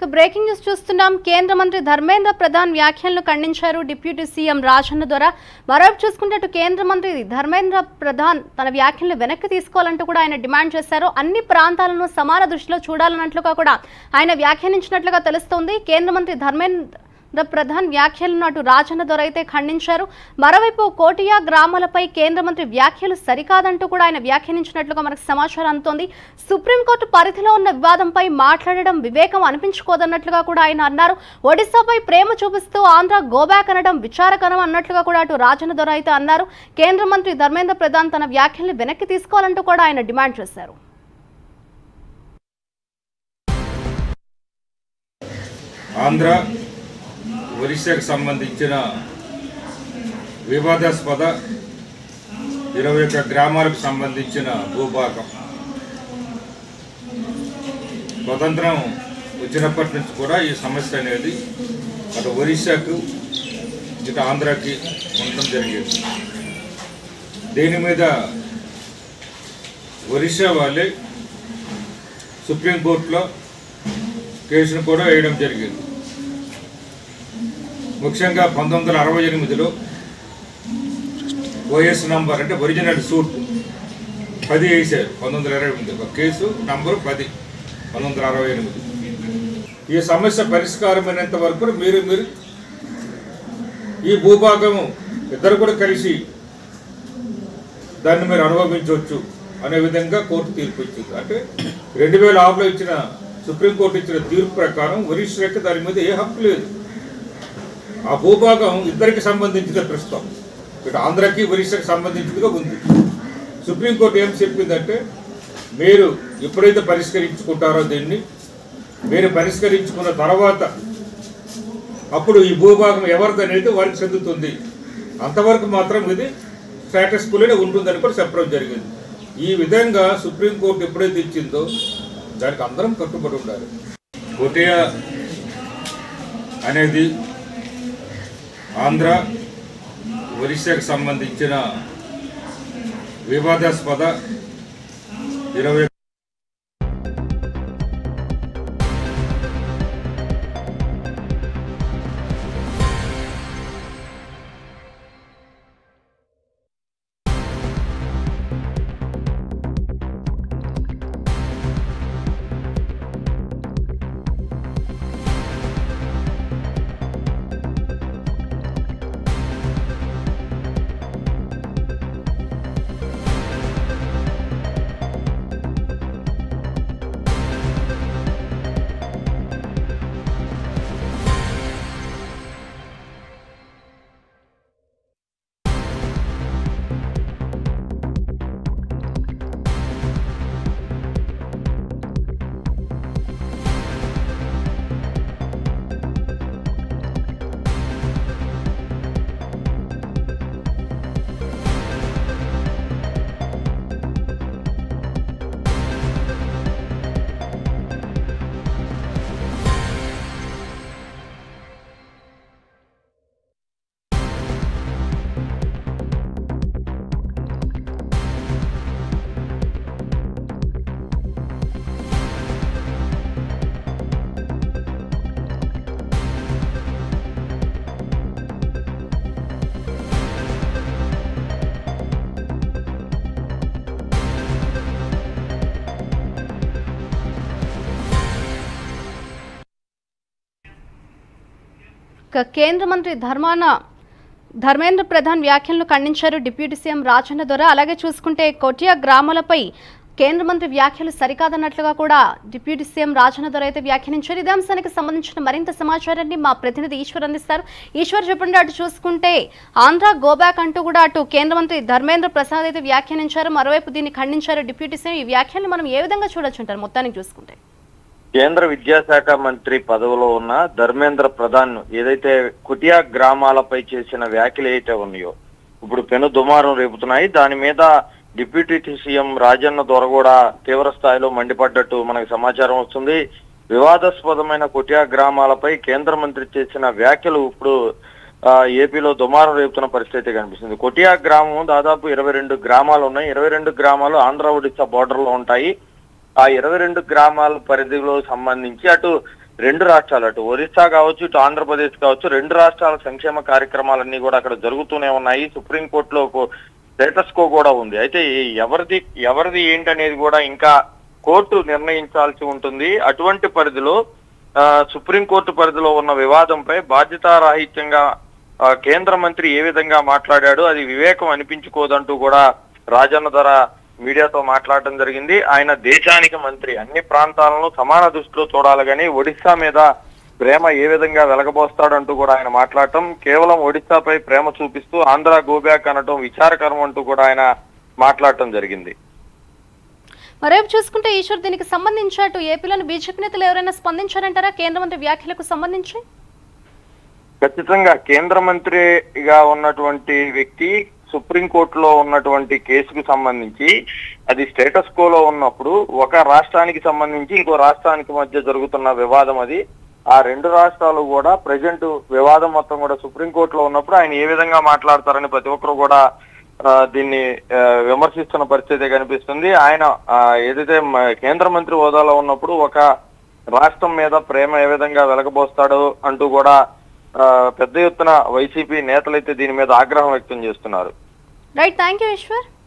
ఇక breaking news చూస్తున్నాం కేంద్ర మంత్రి ధర్మేంద్ర ప్రధాన్ వ్యాఖ్యలను ఖండించారు డిప్యూటీ సీఎం రాజన్న ద్వారా మరోవైపు చూసుకుంటే అటు కేంద్ర మంత్రి ధర్మేంద్ర ప్రధాన్ తన వ్యాఖ్యలను వెనక్కి తీసుకోవాలంటూ కూడా ఆయన డిమాండ్ చేశారు అన్ని ప్రాంతాలను సమాన దృష్టిలో చూడాలన్నట్లుగా కూడా ఆయన వ్యాఖ్యానించినట్లుగా తెలుస్తోంది కేంద్ర మంత్రి ధర్మేంద్ర ప్రధాన్ వ్యాఖ్యలను అటు రాజన్న దొర అయితే ఖండించారు మరోవైపు కోటియా గ్రామాలపై కేంద్ర మంత్రి వ్యాఖ్యలు సరికాదంటూ కూడా ఆయన వ్యాఖ్యానించినట్లుగా మనకు సమాచారం అందుతోంది సుప్రీంకోర్టు పరిధిలో ఉన్న వివాదంపై మాట్లాడడం వివేకం అనిపించుకోదన్నట్లుగా కూడా ఆయన అన్నారు ఒడిశాపై ప్రేమ చూపిస్తూ ఆంధ్ర గోబ్యాక్ అనడం విచారకరం అన్నట్లుగా కూడా అటు రాజన్న దొర అయితే అన్నారు కేంద్ర మంత్రి ధర్మేంద్ర ప్రధాన్ తన వ్యాఖ్యల్ని వెనక్కి తీసుకోవాలంటూ కూడా ఆయన డిమాండ్ చేశారు ఆంధ్ర ఒరిస్సాకు సంబంధించిన వివాదాస్పద ఇరవై ఒక్క గ్రామాలకు సంబంధించిన భూభాగం స్వతంత్రం వచ్చినప్పటి నుంచి కూడా ఈ సమస్య అనేది అటు ఒరిస్సాకు ఇటు ఆంధ్రాకి ఉండటం జరిగేది దీని మీద ఒరిస్సా వాళ్ళే సుప్రీంకోర్టులో కేసును కూడా వేయడం జరిగింది ముఖ్యంగా పంతొమ్మిది వందల అరవై ఎనిమిదిలో ఓఎస్ నంబర్ అంటే ఒరిజినల్ సూట్ పది వేసారు పంతొమ్మిది వందల ఇరవై ఎనిమిది ఒక కేసు నంబరు పది పంతొమ్మిది వందల అరవై ఎనిమిది ఈ సమస్య పరిష్కారమైనంత వరకు మీరు మీరు ఈ భూభాగము ఇద్దరు కూడా కలిసి దాన్ని మీరు అనుభవించవచ్చు అనే విధంగా కోర్టు తీర్పు ఇచ్చింది అంటే రెండు వేల ఆరులో ఇచ్చిన సుప్రీంకోర్టు ఇచ్చిన తీర్పు ప్రకారం ఒరిస్సాకి దాని మీద ఏ హక్కు లేదు ఆ భూభాగం ఇద్దరికి సంబంధించిన ప్రస్తుతం ఇటు ఆంధ్రాకి ఒరిస్సాకి సంబంధించినదిగా ఉంది సుప్రీంకోర్టు ఏం చెప్పిందంటే మీరు ఎప్పుడైతే పరిష్కరించుకుంటారో దీన్ని మీరు పరిష్కరించుకున్న తర్వాత అప్పుడు ఈ భూభాగం ఎవరిది అనేది వారికి చెందుతుంది అంతవరకు మాత్రం ఇది స్టేటస్ కులోనే ఉంటుందని కూడా చెప్పడం జరిగింది ఈ విధంగా సుప్రీంకోర్టు ఎప్పుడైతే ఇచ్చిందో దానికి అందరం కట్టుబడి ఉండాలి కోటియా అనేది ఆంధ్ర ఒరిస్సాకు సంబంధించిన వివాదాస్పద ఇరవై ఇక కేంద్ర మంత్రి ధర్మాన ధర్మేంద్ర ప్రధాన్ వ్యాఖ్యలను ఖండించారు డిప్యూటీ సీఎం రాజన్న దొర అలాగే చూసుకుంటే కోటియా గ్రామాలపై కేంద్ర మంత్రి వ్యాఖ్యలు సరికాదన్నట్లుగా కూడా డిప్యూటీ సీఎం రాజన్న దొర అయితే వ్యాఖ్యానించారు ఇదే అంశానికి సంబంధించిన మరింత సమాచారాన్ని మా ప్రతినిధి ఈశ్వర్ అందిస్తారు ఈశ్వర్ చెప్పండి అటు చూసుకుంటే ఆంధ్ర గోబ్యాక్ అంటూ కూడా అటు కేంద్ర మంత్రి ధర్మేంద్ర ప్రసాద్ అయితే వ్యాఖ్యానించారు మరోవైపు దీన్ని ఖండించారు డిప్యూటీ సీఎం ఈ వ్యాఖ్యలను మనం ఏ విధంగా చూడొచ్చు అంటారు మొత్తానికి చూసుకుంటే కేంద్ర విద్యాశాఖ మంత్రి పదవిలో ఉన్న ధర్మేంద్ర ప్రధాన్ ఏదైతే కుటియా గ్రామాలపై చేసిన వ్యాఖ్యలు ఏవైతే ఉన్నాయో ఇప్పుడు పెను దుమారం రేపుతున్నాయి దాని మీద డిప్యూటీ సీఎం రాజన్న దొర కూడా తీవ్ర స్థాయిలో మండిపడ్డట్టు మనకు సమాచారం వస్తుంది వివాదాస్పదమైన కుటియా గ్రామాలపై కేంద్ర మంత్రి చేసిన వ్యాఖ్యలు ఇప్పుడు ఆ, ఏపీలో దుమారం రేపుతున్న పరిస్థితి కనిపిస్తుంది కొటియా గ్రామం దాదాపు ఇరవై రెండు గ్రామాలు ఉన్నాయి ఇరవై రెండు గ్రామాలు ఆంధ్ర ఒడిశా బోర్డర్ లో ఉంటాయి ఆ ఇరవై రెండు గ్రామాల పరిధిలో సంబంధించి అటు రెండు రాష్ట్రాలు అటు ఒరిస్సా కావచ్చు ఇటు ఆంధ్రప్రదేశ్ కావచ్చు రెండు రాష్ట్రాల సంక్షేమ కార్యక్రమాలన్నీ కూడా అక్కడ జరుగుతూనే ఉన్నాయి సుప్రీంకోర్టులో స్టేటస్ కో కూడా ఉంది అయితే ఈ ఎవరిది ఎవరిది ఏంటనేది కూడా ఇంకా కోర్టు నిర్ణయించాల్సి ఉంటుంది అటువంటి పరిధిలో ఆ, సుప్రీంకోర్టు పరిధిలో ఉన్న వివాదంపై బాధ్యతారాహిత్యంగా ఆ, కేంద్ర మంత్రి ఏ విధంగా మాట్లాడాడు అది వివేకం అనిపించుకోదంటూ కూడా రాజన్న ధర మీడియాతో మాట్లాడడం జరిగింది ఆయన దేశానికి మంత్రి అన్ని ప్రాంతాలను సమాన దృష్టిలో చూడాలి కానీ ఒడిశా మీద ప్రేమ ఏ విధంగా వెలగబోస్తాడంటూ కూడా ఆయన మాట్లాడటం కేవలం ఒడిశాపై ప్రేమ చూపిస్తూ ఆంధ్ర గోబ్యాక్ అనటం విచారకరం అంటూ కూడా ఆయన మాట్లాడటం జరిగింది మరేపు చూసుకుంటే ఈశ్వర్ దీనికి సంబంధించి అటు ఏపీలోని బీజేపీ నేతలు ఎవరైనా స్పందించారంటారా కేంద్ర మంత్రి వ్యాఖ్యలకు సంబంధించి ఖచ్చితంగా కేంద్ర మంత్రిగా ఉన్నటువంటి వ్యక్తి సుప్రీంకోర్టులో ఉన్నటువంటి కేసుకు సంబంధించి అది స్టేటస్ కోలో ఉన్నప్పుడు ఒక రాష్ట్రానికి సంబంధించి ఇంకో రాష్ట్రానికి మధ్య జరుగుతున్న వివాదం అది ఆ రెండు రాష్ట్రాలు కూడా ప్రజెంట్ వివాదం మొత్తం కూడా సుప్రీంకోర్టులో ఉన్నప్పుడు ఆయన ఏ విధంగా మాట్లాడతారని ప్రతి ఒక్కరు కూడా ఆ, దీన్ని ఆ, విమర్శిస్తున్న పరిస్థితి కనిపిస్తుంది ఆయన ఆ, ఏదైతే మ- కేంద్ర మంత్రి హోదాలో ఉన్నప్పుడు ఒక రాష్ట్రం మీద ప్రేమ ఏ విధంగా వెలగబోస్తాడో అంటూ కూడా ఆ, పెద్ద ఎత్తున వైసీపీ నేతలైతే దీని మీద ఆగ్రహం వ్యక్తం చేస్తున్నారు రైట్ థ్యాంక్ యూ ఈశ్వర్